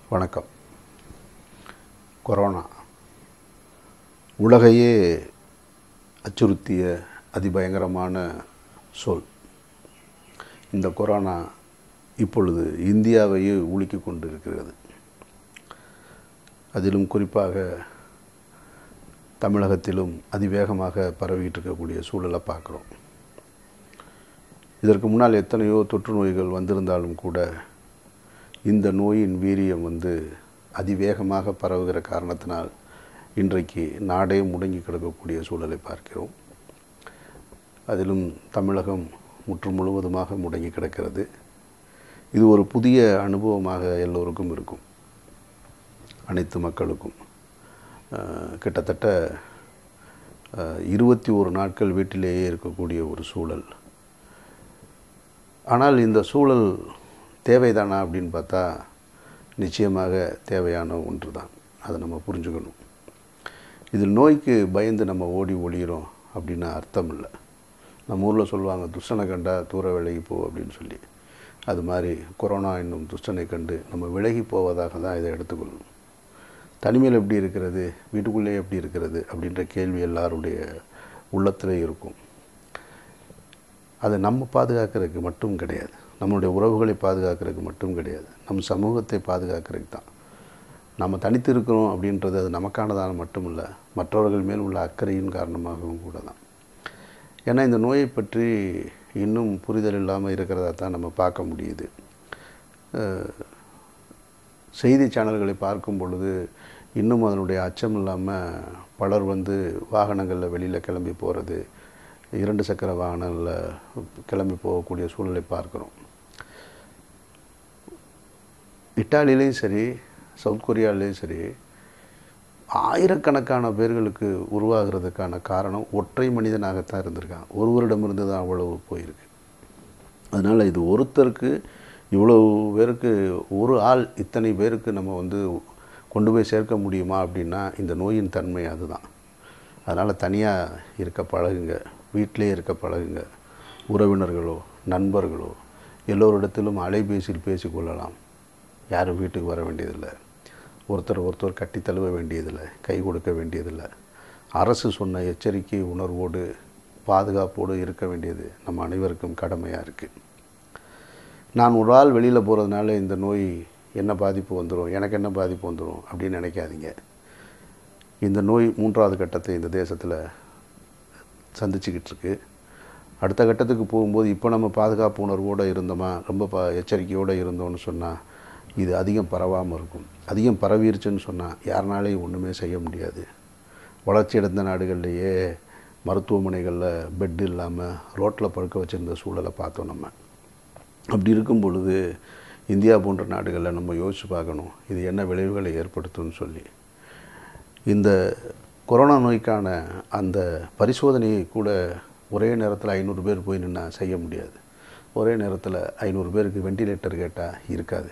வணக்கம் கொரோனா உலகையே அச்சுறுத்திய அதிபயங்கரமான சொல் இந்த கொரோனா இப்பொழுது இந்தியாவையே உலுக்கி கொண்டிருக்கிறது அதிலும் குறிப்பாக தமிழகத்திலும் அதிவேகமாக பரவிட்டு இருக்கக்கூடிய சூழலை பார்க்குறோம் இதற்கு முன்னால் எத்தனையோ தொற்று நோய்கள் வந்திருந்தாலும் கூட இந்த நோயின் வீரியம் வந்து அதிவேகமாக பரவுகிற காரணத்தினால் இன்றைக்கு நாடே முடங்கி கிடக்கக்கூடிய சூழலை பார்க்கிறோம் அதிலும் தமிழகம் முற்று முழுவதுமாக முடங்கி கிடக்கிறது இது ஒரு புதிய அனுபவமாக எல்லோருக்கும் இருக்கும் அனைத்து மக்களுக்கும் அஹ், கிட்டத்தட்ட இருபத்தி ஒரு நாட்கள் வீட்டிலேயே இருக்கக்கூடிய ஒரு சூழல் ஆனால் இந்த சூழல் தேவைதானா அப்படின்னு பார்த்தா நிச்சயமாக தேவையான ஒன்று தான் அதை நம்ம புரிஞ்சுக்கணும் இதில் நோய்க்கு பயந்து நம்ம ஓடி ஒளிகிறோம் அப்படின்னு அர்த்தம் இல்லை நம்ம ஊரில் சொல்லுவாங்க துஷ்டனை கண்டா தூர விலகி போ அப்படின்னு சொல்லி அது மாதிரி கொரோனா என்னும் துஷ்டனை கண்டு நம்ம விலகி போவதாக தான் இதை எடுத்துக்கொள்ளணும் தனிமையில் எப்படி இருக்கிறது வீட்டுக்குள்ளே எப்படி இருக்கிறது அப்படின்ற கேள்வி எல்லாருடைய உள்ளத்திலே இருக்கும் அதை நம்ம பாதுகாக்கிறதுக்கு மட்டும் கிடையாது நம்மளுடைய உறவுகளை பாதுகாக்கிறதுக்கு மட்டும் கிடையாது நம் சமூகத்தை பாதுகாக்கிறதுக்கு தான் நம்ம தனித்து இருக்கிறோம் அப்படின்றது அது நமக்கானதான மட்டும் இல்லை மற்றவர்கள் மேல் உள்ள அக்கறையின் காரணமாகவும் கூட தான் ஏன்னா இந்த நோயை பற்றி இன்னும் புரிதல் இல்லாமல் இருக்கிறதா தான் நம்ம பார்க்க முடியுது அஹ், செய்தி சேனல்களை பார்க்கும் பொழுது இன்னும் அதனுடைய அச்சம் இல்லாமல் பலர் வந்து வாகனங்களில் வெளியில் கிளம்பி போகிறது இரண்டு சக்கர வாகனங்களில் கிளம்பி போகக்கூடிய சூழலை பார்க்குறோம் இட்டாலியிலையும் சரி சவுத் கொரியாவிலையும் சரி ஆயிரக்கணக்கான பேர்களுக்கு உருவாகிறதுக்கான காரணம் ஒற்றை மனிதனாகத்தான் இருந்திருக்காங்க ஒருவரிடமிருந்து தான் அவ்வளவு போயிருக்கு அதனால் இது ஒருத்தருக்கு இவ்வளவு பேருக்கு ஒரு ஆள் இத்தனை பேருக்கு நம்ம வந்து கொண்டு போய் சேர்க்க முடியுமா அப்படின்னா இந்த நோயின் தன்மை அதுதான் அதனால் தனியாக இருக்க பழகுங்க வீட்டிலே இருக்க பழகுங்க உறவினர்களோ நண்பர்களோ எல்லோரிடத்திலும் அலைபேசியில் பேசிக்கொள்ளலாம் யாரும் வீட்டுக்கு வர வேண்டியதில்லை ஒருத்தர் ஒருத்தர் கட்டி தழுவ வேண்டியதில்லை கை கொடுக்க வேண்டியதில்லை அரசு சொன்ன எச்சரிக்கை உணர்வோடு பாதுகாப்போடு இருக்க வேண்டியது நம்ம அனைவருக்கும் கடமையாக இருக்குது நான் ஒரு ஆள் வெளியில் போகிறதுனால இந்த நோய் என்ன பாதிப்பு வந்துடும் எனக்கு என்ன பாதிப்பு வந்துடும் அப்படின்னு நினைக்காதீங்க இந்த நோய் மூன்றாவது கட்டத்தை இந்த தேசத்தில் சந்திச்சுக்கிட்டு இருக்கு அடுத்த கட்டத்துக்கு போகும்போது இப்போ நம்ம பாதுகாப்பு உணர்வோடு இருந்தோமா ரொம்ப ப எச்சரிக்கையோடு இருந்தோம்னு சொன்னால் இது அதிகம் பரவாமல் இருக்கும் அதிகம் பரவிருச்சுன்னு சொன்னால் யாருனாலையும் ஒன்றுமே செய்ய முடியாது வளர்ச்சி அடைந்த நாடுகள்லேயே மருத்துவமனைகளில் பெட் இல்லாமல் ரோட்டில் படுக்க வச்சுருந்த சூழலை பார்த்தோம் நம்ம அப்படி இருக்கும் பொழுது இந்தியா போன்ற நாடுகளில் நம்ம யோசித்து பார்க்கணும் இது என்ன விளைவுகளை ஏற்படுத்தும்னு சொல்லி இந்த கொரோனா நோய்க்கான அந்த பரிசோதனையை கூட ஒரே நேரத்தில் ஐநூறு பேர் போய் நின்னா செய்ய முடியாது ஒரே நேரத்தில் ஐநூறு பேருக்கு வெண்டிலேட்டர் கேட்டால் இருக்காது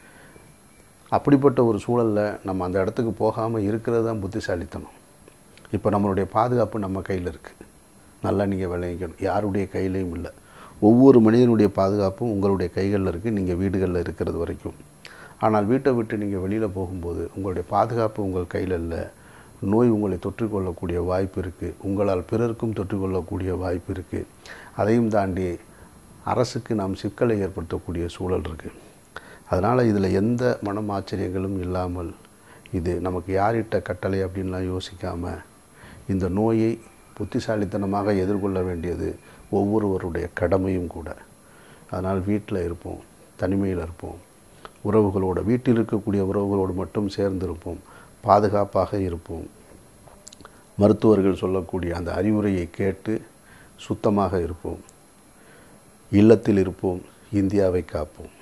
அப்படிப்பட்ட ஒரு சூழலில் நம்ம அந்த இடத்துக்கு போகாமல் இருக்கிறது தான் புத்திசாலித்தனம் இப்போ நம்மளுடைய பாதுகாப்பு நம்ம கையில் இருக்குது நல்லா நீங்கள் விளைவிக்கணும் யாருடைய கையிலையும் இல்லை ஒவ்வொரு மனிதனுடைய பாதுகாப்பும் உங்களுடைய கைகளில் இருக்குது நீங்கள் வீடுகளில் இருக்கிறது வரைக்கும் ஆனால் வீட்டை விட்டு நீங்கள் வெளியில் போகும்போது உங்களுடைய பாதுகாப்பு உங்கள் கையில் இல்லை நோய் உங்களை தொற்றிக்கொள்ளக்கூடிய வாய்ப்பு இருக்குது உங்களால் பிறருக்கும் தொற்றிக்கொள்ளக்கூடிய வாய்ப்பு இருக்குது அதையும் தாண்டி அரசுக்கு நாம் சிக்கலை ஏற்படுத்தக்கூடிய சூழல் இருக்குது அதனால் இதில் எந்த மனம் ஆச்சரியங்களும் இல்லாமல் இது நமக்கு யாரிட்ட கட்டளை அப்படின்லாம் யோசிக்காமல் இந்த நோயை புத்திசாலித்தனமாக எதிர்கொள்ள வேண்டியது ஒவ்வொருவருடைய கடமையும் கூட அதனால் வீட்டில் இருப்போம் தனிமையில் இருப்போம் உறவுகளோடு வீட்டில் இருக்கக்கூடிய உறவுகளோடு மட்டும் சேர்ந்திருப்போம் பாதுகாப்பாக இருப்போம் மருத்துவர்கள் சொல்லக்கூடிய அந்த அறிவுரையை கேட்டு சுத்தமாக இருப்போம் இல்லத்தில் இருப்போம் இந்தியாவை காப்போம்